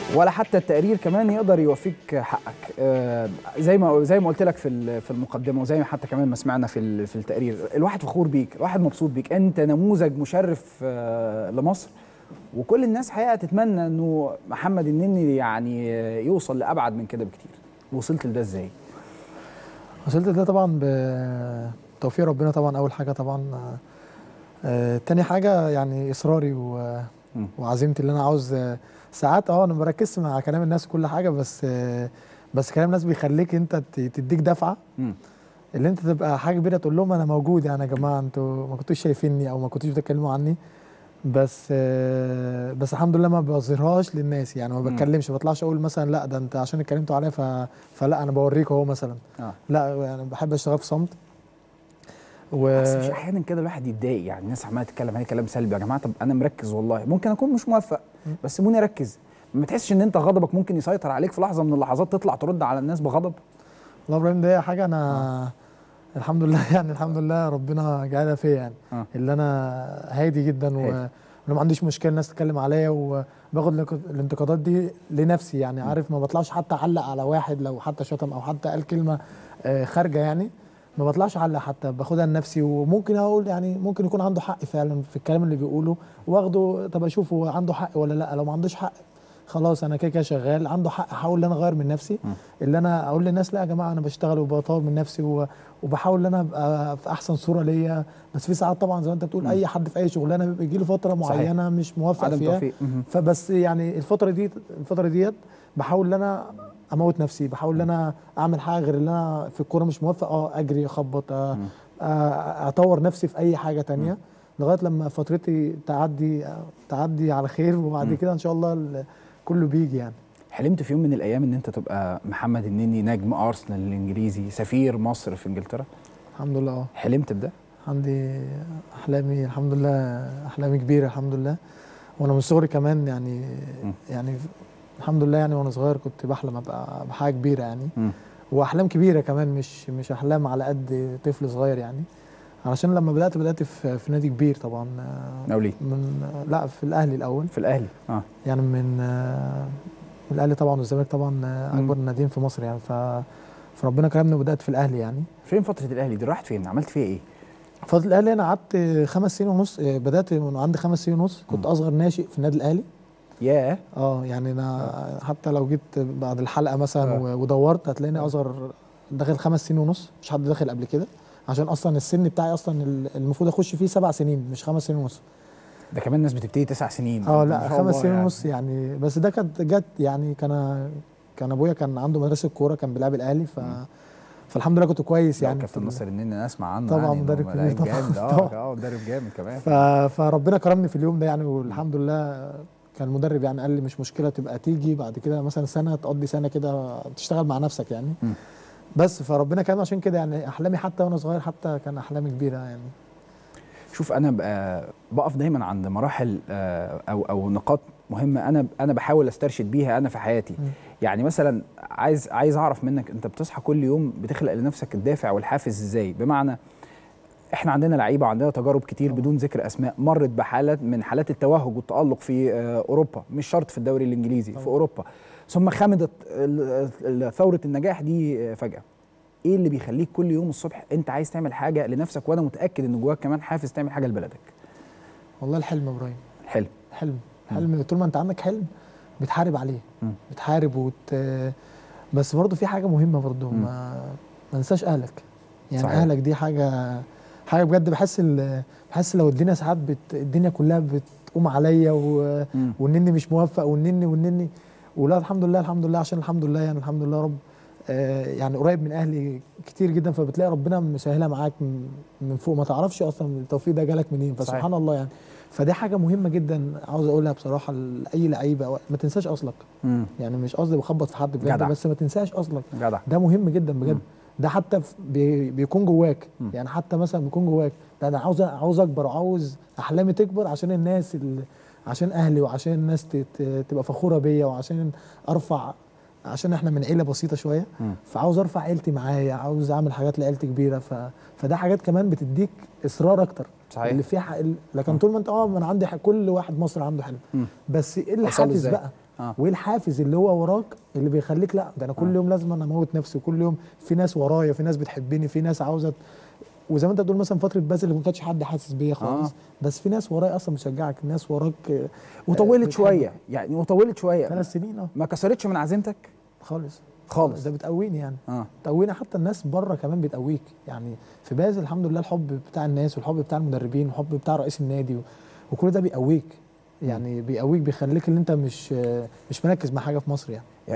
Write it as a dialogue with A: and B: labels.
A: ولا حتى التقرير كمان يقدر يوفيك حقك آه، زي ما زي ما قلت لك في ال- في المقدمه وزي ما حتى كمان ما سمعنا في ال- في التقرير الواحد فخور بيك الواحد مبسوط بيك انت نموذج مشرف آه، لمصر وكل الناس حقيقه تتمنى انه محمد النني يعني آه، يوصل لابعد من كده بكتير وصلت لده ازاي
B: وصلت ده طبعا بتوفيق ربنا طبعا اول حاجه طبعا آه، تاني حاجه يعني اصراري و-
A: مم.
B: وعزيمتي اللي انا عاوز آه، ساعات اه انا ما بركزش مع كلام الناس كل حاجه بس آه، بس كلام الناس بيخليك انت ت- تديك دفعه
A: مم.
B: اللي انت تبقى حاجه كبيره تقول لهم انا موجود يعني يا جماعه انتوا ما كنتوش شايفيني او ما كنتوش بتتكلموا عني بس آه، بس الحمد لله ما بظهرهاش للناس يعني ما
A: مم.
B: بتكلمش ما بطلعش اقول مثلا لا ده انت عشان اتكلمتوا عليا ف... فلا انا بوريك اهو مثلا
A: اه
B: لا يعني بحب اشتغل في صمت و
A: بس مش احيانا كده الواحد يتضايق يعني الناس عماله تتكلم عليه كلام سلبي يا جماعه طب انا مركز والله ممكن اكون مش موفق
B: مم.
A: بس سيبوني اركز ما تحسش ان انت غضبك ممكن يسيطر عليك في لحظه من اللحظات تطلع ترد على الناس بغضب
B: والله ابراهيم ده حاجه انا الحمد لله يعني الحمد لله ربنا جعلها فيا يعني
A: آه.
B: اللي انا هادي جدا و...
A: هادي.
B: وانا ما عنديش مشكله الناس تتكلم عليا وباخد الانك- الانتقادات دي لنفسي يعني عارف ما بطلعش حتى اعلق على واحد لو حتى شتم او حتى قال كلمه آه، خارجه يعني ما بطلعش اعلق حتى باخدها لنفسي وممكن اقول يعني ممكن يكون عنده حق فعلا في الكلام اللي بيقوله واخده طب اشوف هو عنده حق ولا لا لو ما عندوش حق خلاص انا كده كده شغال عنده حق احاول ان انا اغير من نفسي
A: م.
B: اللي انا اقول للناس لا يا جماعه انا بشتغل وبطور من نفسي و- وبحاول ان انا ابقى في احسن صوره ليا بس في ساعات طبعا زي ما انت بتقول
A: م.
B: اي حد في اي شغلانه بيجي له فتره
A: صحيح.
B: معينه مش موفق
A: عدم
B: فيها
A: توفيق مهم.
B: فبس يعني الفتره دي الفتره ديت بحاول ان انا اموت نفسي بحاول ان انا اعمل حاجه غير اللي انا في الكوره مش موفق اه اجري اخبط آه
A: مم.
B: آه اطور نفسي في اي حاجه تانية لغايه لما فترتي تعدي آه، تعدي على خير وبعد
A: مم.
B: كده ان شاء الله ال- كله بيجي يعني
A: حلمت في يوم من الايام ان انت تبقى محمد النني نجم ارسنال الانجليزي سفير مصر في انجلترا
B: الحمد لله اه
A: حلمت بده
B: عندي احلامي الحمد لله احلامي كبيره الحمد لله وانا من صغري كمان يعني
A: م.
B: يعني الحمد لله يعني وانا صغير كنت بحلم ابقى بحاجه كبيره يعني
A: مم.
B: واحلام كبيره كمان مش مش احلام على قد طفل صغير يعني علشان لما بدات بدات في, في نادي كبير طبعا آه،
A: اولي
B: من آه، لا في الاهلي الاول
A: في الاهلي اه
B: يعني من آه، من الاهلي طبعا والزمالك طبعا آه،
A: مم.
B: اكبر ناديين في مصر يعني ف فربنا كرمني وبدات في الاهلي يعني
A: فين فتره الاهلي دي راحت فين عملت فيها ايه
B: فترة الاهلي انا قعدت خمس سنين ونص آه، بدات من عندي خمس سنين ونص كنت
A: مم.
B: اصغر ناشئ في النادي الاهلي
A: ياه
B: اه يعني انا حتى لو جيت بعد الحلقه مثلا
A: آه.
B: و- ودورت هتلاقيني
A: آه.
B: اصغر داخل خمس سنين ونص مش حد داخل قبل كده عشان اصلا السن بتاعي اصلا ال- المفروض اخش فيه سبع سنين مش خمس سنين ونص
A: ده كمان الناس بتبتدي تسع سنين
B: اه
A: ما
B: لا
A: شاء
B: خمس
A: الله
B: سنين
A: يعني.
B: ونص يعني بس ده كانت جت يعني كان كان ابويا كان عنده مدرسه كوره كان بيلعب الاهلي ف
A: مم.
B: فالحمد لله كنت كويس
A: يعني
B: يعني
A: كابتن
B: في ال-
A: ناصر النني انا اسمع عنه
B: طبعاً
A: يعني إنه
B: مدرب
A: لعيب
B: كبير طبعاً.
A: جامد اه
B: طبعاً.
A: اه مدرب جامد كمان
B: ف... فربنا كرمني في اليوم ده يعني والحمد لله كان المدرب يعني قال لي مش مشكله تبقى تيجي بعد كده مثلا سنه تقضي سنه كده تشتغل مع نفسك يعني
A: مم.
B: بس فربنا كرمني عشان كده يعني احلامي حتى وانا صغير حتى كان احلامي كبيره يعني
A: شوف انا بقى بقف دايما عند مراحل آه، او او نقاط مهمه انا انا بحاول استرشد بيها انا في حياتي
B: مم.
A: يعني مثلا عايز عايز اعرف منك انت بتصحى كل يوم بتخلق لنفسك الدافع والحافز ازاي بمعنى احنا عندنا لعيبه وعندنا تجارب كتير
B: طبعا.
A: بدون ذكر اسماء مرت بحالات من حالات التوهج والتالق في آه، اوروبا مش شرط في الدوري الانجليزي في
B: طبعا.
A: اوروبا ثم خمدت ال- ال- ثوره النجاح دي آه، فجاه ايه اللي بيخليك كل يوم الصبح انت عايز تعمل حاجه لنفسك وانا متاكد ان جواك كمان حافز تعمل حاجه لبلدك
B: والله الحلم يا ابراهيم
A: حلو
B: حلم حلم طول ما انت عندك حلم بتحارب عليه
A: مم.
B: بتحارب وت... بس برضه في حاجه مهمه برضه
A: مم.
B: ما ما ننساش اهلك يعني
A: صحيح.
B: صحيح. اهلك دي حاجه حاجه بجد بحس ال... بحس لو الدنيا ساعات بت... الدنيا كلها بتقوم عليا و...
A: مم.
B: وانني مش موفق وانني وانني ولا الحمد لله الحمد لله عشان الحمد لله يعني الحمد لله رب آه يعني قريب من اهلي كتير جدا فبتلاقي ربنا مسهلها معاك من من فوق ما تعرفش اصلا التوفيق ده جالك منين
A: صحيح.
B: فسبحان الله يعني فدي حاجه مهمه جدا عاوز اقولها بصراحه لاي لعيبه أو- ما تنساش اصلك
A: مم.
B: يعني مش قصدي بخبط في حد بجد
A: جدع.
B: بس ما تنساش اصلك
A: جدع
B: ده مهم جدا بجد
A: مم.
B: ده حتى في- بي بيكون جواك
A: مم.
B: يعني حتى مثلا بيكون جواك ده انا عاوز عاوز اكبر وعاوز احلامي تكبر عشان الناس ال- عشان اهلي وعشان الناس تت- تبقى فخوره بيا وعشان ارفع عشان احنا من عيله بسيطه شويه
A: مم.
B: فعاوز ارفع عيلتي معايا عاوز اعمل حاجات لعيلتي كبيره ف... فده حاجات كمان بتديك اصرار اكتر
A: صحيح.
B: اللي فيها ح... لكن طول ما انت اه ما انا عندي ح... كل واحد مصري عنده حلم
A: مم.
B: بس ايه
A: أوصله
B: الحافز
A: إزاي؟
B: بقى
A: آه.
B: وايه الحافز اللي هو وراك اللي بيخليك لا ده انا كل
A: آه.
B: يوم لازم انا اموت نفسي كل يوم في ناس ورايا في ناس بتحبني في ناس عاوزه وزي ما انت بتقول مثلا فتره بازل اللي ما كانش حد حاسس بيا خالص
A: آه.
B: بس في ناس ورايا اصلا بتشجعك ناس وراك آه،
A: وطولت
B: بتحبك.
A: شويه يعني وطولت شويه
B: ثلاث سنين اه
A: ما كسرتش من عزيمتك
B: خالص
A: خالص
B: ده بتقويني يعني
A: اه
B: تقوينا حتى الناس بره كمان بتقويك يعني في بازل الحمد لله الحب بتاع الناس والحب بتاع المدربين والحب بتاع رئيس النادي و... وكل ده بيقويك يعني بيقويك بيخليك ان انت مش مش مركز مع حاجه في مصر يعني